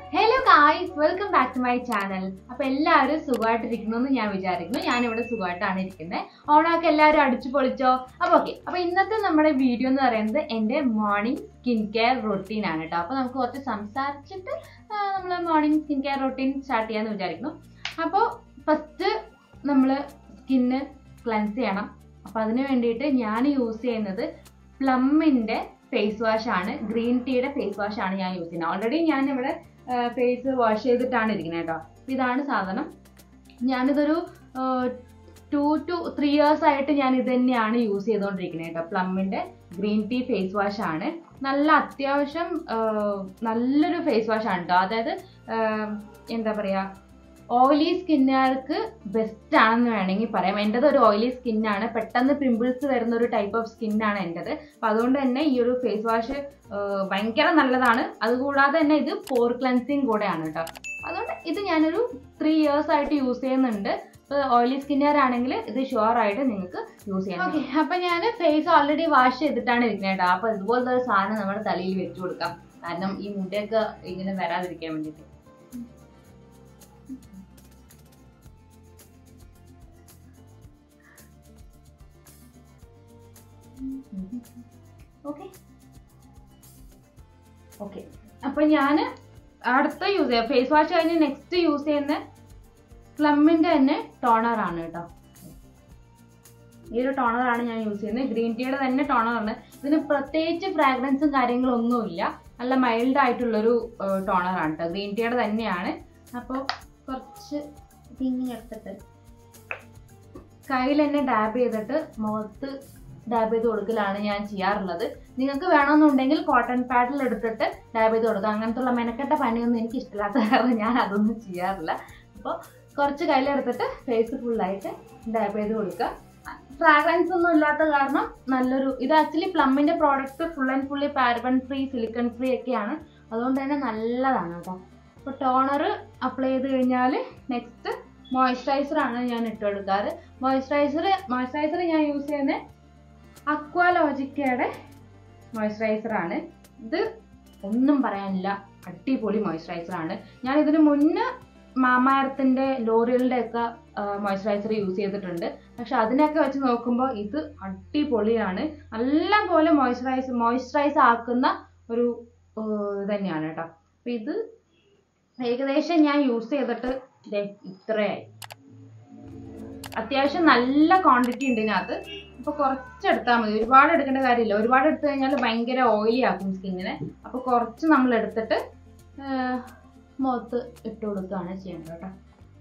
hello guys welcome back to my channel അപ്പൊ എല്ലാവരും സുഖമായിട്ടിരിക്കുന്നു എന്ന് ഞാൻ വിചാരിക്കുന്നു ഞാൻ ഇവിടെ സുഖമായിട്ടാണ് ഇരിക്കുന്നത് ഓണമൊക്കെ എല്ലാവരും അടിച്ചു പൊളിച്ചോ അപ്പൊ ഓക്കെ അപ്പൊ ഇന്നത്തെ നമ്മുടെ വീഡിയോ എന്ന് പറയുന്നത് എന്റെ മോർണിംഗ് സ്കിൻ കെയർ റൊട്ടീൻ ആണ് കേട്ടോ അപ്പൊ നമുക്ക് കുറച്ച് സംസാരിച്ചിട്ട് നമ്മൾ morning skin care routine start ചെയ്യാന്ന് വിചാരിക്കുന്നു അപ്പോൾ ഫസ്റ്റ് നമ്മൾ സ്കിന്ന് ക്ലെൻസ് ചെയ്യണം അപ്പൊ അതിന് വേണ്ടിയിട്ട് ഞാൻ യൂസ് ചെയ്യുന്നത് പ്ലമ്മിന്റെ ഫേസ് വാഷ് ആണ് ഗ്രീൻ ടീയുടെ ഫേസ് വാഷ് ആണ് ഞാൻ യൂസ് ചെയ്യുന്നത് ഓൾറെഡി ഞാൻ ഇവിടെ ഫേസ് വാഷ് ചെയ്തിട്ടാണ് ഇരിക്കുന്നത് കേട്ടോ അപ്പൊ ഇതാണ് സാധനം ഞാനിതൊരു ടു ടു ത്രീ ഇയേഴ്സ് ആയിട്ട് ഞാൻ ഇത് തന്നെയാണ് യൂസ് ചെയ്തുകൊണ്ടിരിക്കുന്നത് കേട്ടോ പ്ലമ്മിന്റെ ഗ്രീൻ ടീ ഫേസ് വാഷ് ആണ് നല്ല അത്യാവശ്യം ആ, നല്ലൊരു ഫേസ് വാഷ് ആണ് കേട്ടോ അതായത് ആ, എന്താ പറയാ ഓയിലി സ്കിന്നുകാർക്ക് ബെസ്റ്റ് ആണെന്ന് വേണമെങ്കിൽ പറയാം എൻ്റെത് ഒരു ഓയിലി സ്കിന്നാണ് പെട്ടെന്ന് പിമ്പിൾസ് വരുന്ന ഒരു ടൈപ്പ് ഓഫ് സ്കിന്നാണ് എൻ്റെത് അപ്പം അതുകൊണ്ട് തന്നെ ഈ ഒരു ഫേസ് വാഷ് ഭയങ്കര നല്ലതാണ് അതുകൂടാതെ തന്നെ ഇത് പോർ ക്ലൻസിങ് കൂടെയാണ് കേട്ടോ അതുകൊണ്ട് ഇത് ഞാനൊരു ത്രീ ഇയേഴ്സ് ആയിട്ട് യൂസ് ചെയ്യുന്നുണ്ട് ഓയിലി സ്കിന്നുകാരാണെങ്കിൽ ഇത് ഷുവർ ആയിട്ട് നിങ്ങൾക്ക് യൂസ് ചെയ്യാം ഓക്കെ അപ്പൊ ഞാൻ ഫേസ് ഓൾറെഡി വാഷ് ചെയ്തിട്ടാണ് ഇരിക്കുന്നത് കേട്ടോ അപ്പൊ ഇതുപോലത്തെ ഒരു സാധനം നമ്മുടെ തലയിൽ വെച്ചു കൊടുക്കാം കാരണം ഈ മുടിയൊക്കെ ഇങ്ങനെ വരാതിരിക്കാൻ വേണ്ടിയിട്ട് ഓക്കെ ഓക്കെ അപ്പൊ ഞാൻ അടുത്ത യൂസ് ചെയ്യാം ഫേസ് വാഷ് കഴിഞ്ഞ് നെക്സ്റ്റ് യൂസ് ചെയ്യുന്ന പ്ലമ്മിന്റെ തന്നെ ടോണർ ആണ് കേട്ടോ ഈ ഒരു ടോണറാണ് ഞാൻ യൂസ് ചെയ്യുന്നത് ഗ്രീൻ ടീയുടെ തന്നെ ടോണറാണ് ഇതിന് പ്രത്യേകിച്ച് ഫ്രാഗ്രൻസും കാര്യങ്ങളും ഒന്നുമില്ല നല്ല മൈൽഡ് ആയിട്ടുള്ളൊരു ടോണറാണ് കേട്ടോ ഗ്രീൻ ടീയുടെ തന്നെയാണ് അപ്പോൾ കുറച്ച് ഇതിങ്ങനെ എടുത്തിട്ട് കയ്യിൽ തന്നെ ഡാബ് ചെയ്തിട്ട് മുഖത്ത് ഡാബ് ചെയ്ത് കൊടുക്കലാണ് ഞാൻ ചെയ്യാറുള്ളത് നിങ്ങൾക്ക് വേണമെന്നുണ്ടെങ്കിൽ കോട്ടൺ പാഡിൽ എടുത്തിട്ട് ഡാബ് ചെയ്ത് കൊടുക്കുക അങ്ങനത്തുള്ള മെനക്കെട്ട പണിയൊന്നും എനിക്ക് ഇഷ്ടമില്ലാത്ത കാരണം ഞാൻ അതൊന്നും ചെയ്യാറില്ല അപ്പോൾ കുറച്ച് കയ്യിലെടുത്തിട്ട് ഫേസ് ഫുള്ളായിട്ട് ഡാബ് ചെയ്ത് കൊടുക്കുക ഫ്രാഗ്രൻസ് ഒന്നും ഇല്ലാത്ത കാരണം നല്ലൊരു ഇത് ആക്ച്വലി പ്ലമ്മിന്റെ product full and fully paraben free silicone free ഒക്കെയാണ് അതുകൊണ്ട് തന്നെ നല്ലതാണ് കേട്ടോ അപ്പോൾ ടോണർ അപ്ലൈ ചെയ്ത് കഴിഞ്ഞാൽ നെക്സ്റ്റ് മോയ്സ്ചറൈസർ ആണ് ഞാൻ ഇട്ട് കൊടുക്കാറ് മോയ്സ്ചറൈസർ മോയ്സ്ചറൈസർ ഞാൻ യൂസ് ചെയ്യുന്നത് അക്വാലോജിക്കയുടെ മോയ്സ്ചറൈസർ ആണ് ഇത് ഒന്നും പറയാനില്ല അടിപൊളി മോയ്സ്ചറൈസർ ആണ് ഞാൻ ഇതിന് മുന്നേ മാമാരത്തിന്റെ ലോറിയലിന്റെ ഒക്കെ മോയ്സ്ചറൈസർ യൂസ് ചെയ്തിട്ടുണ്ട് പക്ഷെ അതിനൊക്കെ വെച്ച് നോക്കുമ്പോൾ ഇത് അടിപൊളിയാണ് നല്ല പോലെ മോയ്സ്ചറൈസ് മോയ്സ്ചറൈസ് ആക്കുന്ന ഒരു ആ, ഇത് തന്നെയാണ് കേട്ടോ അപ്പൊ ഇത് ഏകദേശം ഞാൻ യൂസ് ചെയ്തിട്ട് ദേ ഇത്രയായി അത്യാവശ്യം നല്ല ക്വാണ്ടിറ്റി ഉണ്ട് ഇതിനകത്ത് അപ്പൊ കുറച്ച് എടുത്താൽ മതി ഒരുപാട് എടുക്കേണ്ട കാര്യമില്ല ഒരുപാട് എടുത്തു കഴിഞ്ഞാൽ ഭയങ്കര ഓയിലി ആക്കും സ്കിന്നിനെ അപ്പൊ കുറച്ച് നമ്മൾ എടുത്തിട്ട് ആ, മുഖത്ത് ഇട്ട് കൊടുക്കുകയാണ് ചെയ്യേണ്ടത് കേട്ടോ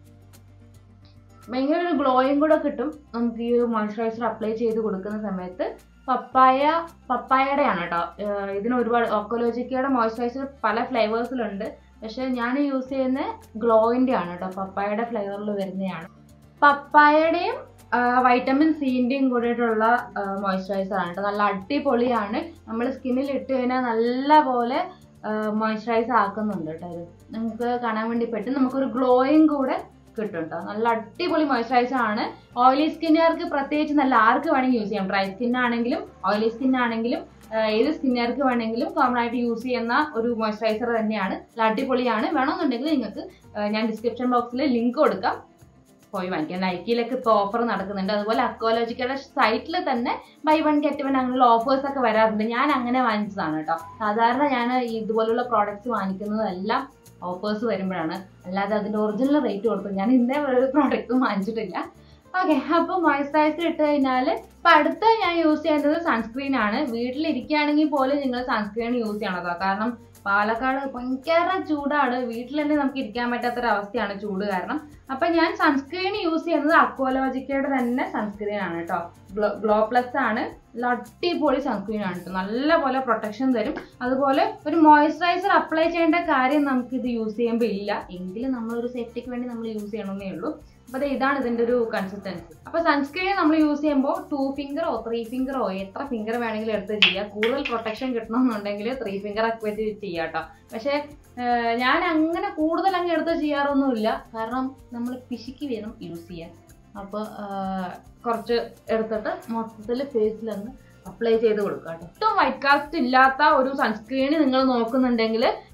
ഭയങ്കര ഒരു ഗ്ലോയും കൂടെ കിട്ടും നമുക്ക് ഈ മോയ്സ്ചറൈസർ അപ്ലൈ ചെയ്ത് കൊടുക്കുന്ന സമയത്ത് പപ്പായ പപ്പായയുടെ ആണ് കേട്ടോ ഏർ ഇതിന് ഒരുപാട് ഓക്കോലോജിക്കയുടെ മോയ്സ്ചറൈസർ പല ഫ്ലേവേഴ്സിലുണ്ട് പക്ഷെ ഞാൻ യൂസ് ചെയ്യുന്ന ഗ്ലോയിന്റെ ആണ് കേട്ടോ പപ്പായയുടെ ഫ്ലേവറിൽ വരുന്നതാണ് പപ്പായയുടെയും വൈറ്റമിൻ സിന്റെയും കൂടിയിട്ടുള്ള മോയ്സ്ചറൈസർ ആണ് കേട്ടോ നല്ല അടിപൊളിയാണ് നമ്മൾ സ്കിന്നിൽ ഇട്ട് കഴിഞ്ഞാൽ നല്ല പോലെ മോയ്സ്ചറൈസ് ആക്കുന്നുണ്ട് കേട്ടോ ഇത് നമുക്ക് കാണാൻ വേണ്ടി പറ്റും നമുക്കൊരു ഗ്ലോയും കൂടെ കിട്ടും കേട്ടോ നല്ല അടിപൊളി മോയ്സ്ചറൈസർ ആണ് ഓയിലി സ്കിന്നുകാർക്ക് പ്രത്യേകിച്ച് നല്ല ആർക്ക് വേണമെങ്കിൽ യൂസ് ചെയ്യാം ഡ്രൈ സ്കിൻ ആണെങ്കിലും ഓയിലി സ്കിൻ ആണെങ്കിലും ആഹ് ഏത് സ്കിന്നുകാർക്ക് വേണമെങ്കിലും കോമൺ ആയിട്ട് യൂസ് ചെയ്യുന്ന ഒരു മോയ്സ്ചറൈസർ തന്നെയാണ് നല്ല അടിപൊളിയാണ് വേണമെന്നുണ്ടെങ്കിൽ നിങ്ങൾക്ക് ആഹ് ഞാൻ ഡിസ്ക്രിപ്ഷൻ ബോക്സിൽ ലിങ്ക് കൊടുക്കാം പോയി വാങ്ങിക്കാം നൈക്കിയിലൊക്കെ ഇപ്പോൾ ഓഫർ നടക്കുന്നുണ്ട് അതുപോലെ അക്കോളജിക്കയുടെ സൈറ്റിൽ തന്നെ ബൈ വൺ ഗെറ്റ് വൺ അങ്ങനെയുള്ള ഓഫേഴ്സ് ഒക്കെ വരാറുണ്ട് ഞാൻ അങ്ങനെ വാങ്ങിച്ചതാണ് കേട്ടോ സാധാരണ ഞാൻ ഇതുപോലുള്ള പ്രോഡക്റ്റ്സ് വാങ്ങിക്കുന്നതെല്ലാം ഓഫേഴ്സ് വരുമ്പോഴാണ് അല്ലാതെ അതിന്റെ ഒറിജിനൽ റേറ്റ് കൊടുത്തു ഞാൻ ഇന്നേ ഒരു പ്രോഡക്റ്റും വാങ്ങിച്ചിട്ടില്ല ഓക്കെ അപ്പോൾ മോയ്സ്ചറൈസർ ഇട്ട് കഴിഞ്ഞാൽ ഇപ്പം അടുത്ത ഞാൻ യൂസ് ചെയ്യുന്നത് സൺസ്ക്രീൻ ആണ് വീട്ടിലിരിക്കുകയാണെങ്കിൽ പോലും നിങ്ങൾ സൺസ്ക്രീൻ യൂസ് ചെയ്യണം കേട്ടോ കാരണം പാലക്കാട് ഭയങ്കര ചൂടാണ് വീട്ടിൽ തന്നെ നമുക്ക് ഇരിക്കാൻ പറ്റാത്തൊരവസ്ഥയാണ് ചൂട് കാരണം അപ്പൊ ഞാൻ സൺസ്ക്രീൻ യൂസ് ചെയ്യുന്നത് അക്വാലോജിക്കയുടെ തന്നെ സൺസ്ക്രീൻ ആണ് കേട്ടോ ഗ്ലോ ഗ്ലോ പ്ലസ് ആണ് നല്ല അടിപൊളി സൺസ്ക്രീൻ ആണ് കേട്ടോ നല്ല പോലെ പ്രൊട്ടക്ഷൻ തരും അതുപോലെ ഒരു മോയ്സ്ചറൈസർ അപ്ലൈ ചെയ്യേണ്ട കാര്യം നമുക്ക് ഇത് യൂസ് ചെയ്യുമ്പോൾ ഇല്ല എങ്കിലും നമ്മളൊരു സേഫ്റ്റിക്ക് വേണ്ടി നമ്മൾ യൂസ് ചെയ്യണമെന്നേ ഉള്ളൂ അപ്പൊ ദേ ഇതാണ് ഇതിന്റെ ഒരു കൺസിസ്റ്റൻസി അപ്പൊ സൺസ്ക്രീൻ നമ്മൾ യൂസ് ചെയ്യുമ്പോൾ ടു ഫിംഗറോ ത്രീ ഫിംഗറോ എത്ര ഫിംഗർ വേണമെങ്കിലും എടുത്ത് ചെയ്യാം കൂടുതൽ പ്രൊട്ടക്ഷൻ കിട്ടണമെന്നുണ്ടെങ്കിൽ ത്രീ ഫിംഗർ ഒക്കെ വെച്ച് ചെയ്യാം കേട്ടോ പക്ഷെ ഏർ ഞാൻ അങ്ങനെ കൂടുതൽ അങ്ങ് എടുത്ത് ചെയ്യാറൊന്നുമില്ല കാരണം നമ്മൾ പിശുക്കി വേണം യൂസ് ചെയ്യാൻ അപ്പോൾ കുറച്ച് എടുത്തിട്ട് മൊത്തത്തിൽ ഫേസിലങ്ങ് അപ്ലൈ ചെയ്ത് കൊടുക്കുക കേട്ടോ ഒട്ടും വൈറ്റ് കാസ്റ്റ് ഇല്ലാത്ത ഒരു സൺസ്ക്രീൻ നിങ്ങൾ നോക്കുന്നുണ്ടെങ്കിൽ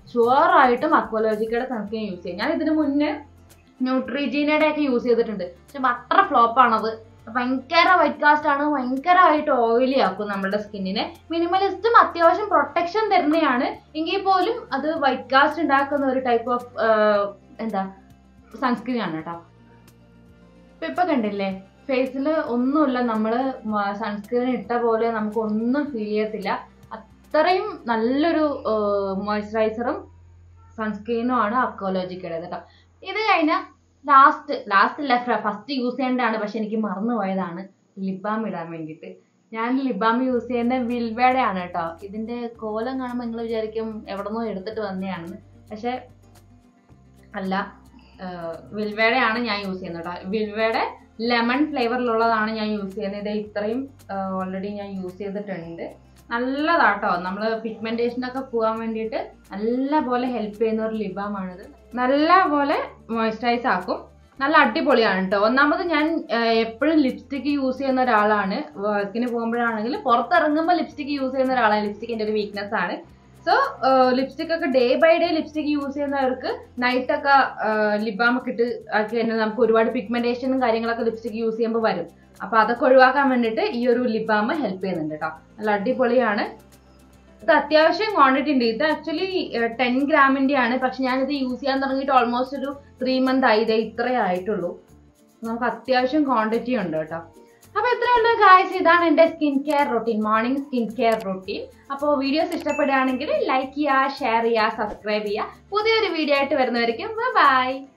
ഷുവറായിട്ടും അക്വലോജിക്കയുടെ സൺസ്ക്രീൻ യൂസ് ചെയ്യും ഞാൻ ഇതിന് മുന്നേ ന്യൂട്രിജീനയുടെ ഒക്കെ യൂസ് ചെയ്തിട്ടുണ്ട് പക്ഷെ അത്ര ഫ്ലോപ്പാണത് ഭയങ്കര വൈറ്റ് കാസ്റ്റ് ആണ് ഭയങ്കരമായിട്ട് ഓയിലി ആക്കും നമ്മുടെ സ്കിന്നിനെ മിനിമലിസ്റ്റും അത്യാവശ്യം പ്രൊട്ടക്ഷൻ തരുന്നതാണ് എങ്കിൽ പോലും അത് വൈറ്റ് കാസ്റ്റ് ഉണ്ടാക്കുന്ന ഒരു ടൈപ്പ് ഓഫ് എന്താ സൺസ്ക്രീൻ ആണ് കേട്ടോ ഇപ്പൊ ഇപ്പൊ കണ്ടില്ലേ ഫേസിൽ ഒന്നുമില്ല നമ്മള് സൺസ്ക്രീൻ ഇട്ട പോലെ നമുക്ക് ഒന്നും ഫീൽ ചെയ്യത്തില്ല അത്രയും നല്ലൊരു മോയ്സ്ചറൈസറും സൺസ്ക്രീനും ആണ് അക്കോളജിക്കയുടെ കേട്ടോ ഇത് കഴിഞ്ഞാൽ ലാസ്റ്റ് ലാസ്റ്റ് അല്ല ഫസ്റ്റ് യൂസ് ചെയ്യേണ്ടതാണ് പക്ഷെ എനിക്ക് മറന്നു പോയതാണ് ലിബാം ഇടാൻ വേണ്ടിയിട്ട് ഞാൻ ലിബാം യൂസ് ചെയ്യുന്ന വിൽവയുടെ ആണ് കേട്ടോ ഇതിന്റെ കോലം കാണുമ്പോൾ നിങ്ങൾ വിചാരിക്കും എവിടെ നിന്നോ എടുത്തിട്ട് വന്നതാണെന്ന് പക്ഷെ അല്ല വിൽവയുടെ ആണ് ഞാൻ യൂസ് ചെയ്യുന്നത് കേട്ടോ വിൽവയുടെ ലെമൺ ഫ്ലേവറിലുള്ളതാണ് ഞാൻ യൂസ് ചെയ്യുന്നത് ഇത് ഇത്രയും ഓൾറെഡി ഞാൻ യൂസ് ചെയ്തിട്ടുണ്ട് നല്ലതാട്ടോ നമ്മൾ പിഗ്മെന്റേഷനൊക്കെ പോകാൻ വേണ്ടിയിട്ട് നല്ല പോലെ ഹെൽപ്പ് ചെയ്യുന്ന ഒരു ലിബാമാണിത് നല്ല പോലെ മോയ്സ്ചറൈസ് ആക്കും നല്ല അടിപൊളിയാണ് കേട്ടോ ഒന്നാമത് ഞാൻ എപ്പോഴും ലിപ്സ്റ്റിക് യൂസ് ചെയ്യുന്ന ഒരാളാണ് വർക്കിന് പോകുമ്പോഴാണെങ്കിലും പുറത്തിറങ്ങുമ്പോൾ ലിപ്സ്റ്റിക് യൂസ് ചെയ്യുന്ന ഒരാളാണ് ലിപ്സ്റ്റിക് എൻ്റെ ഒരു വീക്ക്നെസ് ആണ് സോ ലിപ്സ്റ്റിക് ഒക്കെ day by day lipstick use ചെയ്യുന്നവർക്ക് നൈറ്റ് ഒക്കെ ലിബാം ഒക്കെ ഇട്ട് ആക്കി കഴിഞ്ഞാൽ നമുക്ക് ഒരുപാട് പിഗ്മെന്റേഷനും കാര്യങ്ങളൊക്കെ ലിപ്സ്റ്റിക് യൂസ് ചെയ്യുമ്പോൾ വരും അപ്പൊ അതൊക്കെ ഒഴിവാക്കാൻ വേണ്ടിയിട്ട് ഈ ഒരു ലിബാം ഹെൽപ്പ് ചെയ്യുന്നുണ്ട് കേട്ടോ നല്ല അടിപൊളിയാണ് ഇത് അത്യാവശ്യം ക്വാണ്ടിറ്റി ഉണ്ട് ഇത് ആക്ച്വലി ടെൻ ഗ്രാമിന്റെ ആണ് പക്ഷെ ഞാനിത് യൂസ് ചെയ്യാൻ തുടങ്ങിയിട്ട് ഓൾമോസ്റ്റ് ഒരു ത്രീ മന്ത് ആയി ഇതേ ഇത്രേ ആയിട്ടുള്ളൂ നമുക്ക് അത്യാവശ്യം ക്വാണ്ടിറ്റി ഉണ്ട് കേട്ടോ അപ്പൊ ഇത്രയുള്ള ഗായ്സ് ഇതാണ് എന്റെ skin care routine morning skin care routine അപ്പോൾ വീഡിയോസ് ഇഷ്ടപ്പെടുകയാണെങ്കിൽ ലൈക്ക് ചെയ്യുക ഷെയർ ചെയ്യുക സബ്സ്ക്രൈബ് ചെയ്യുക പുതിയൊരു വീഡിയോ ആയിട്ട് വരുന്നവരിക്കും ബൈ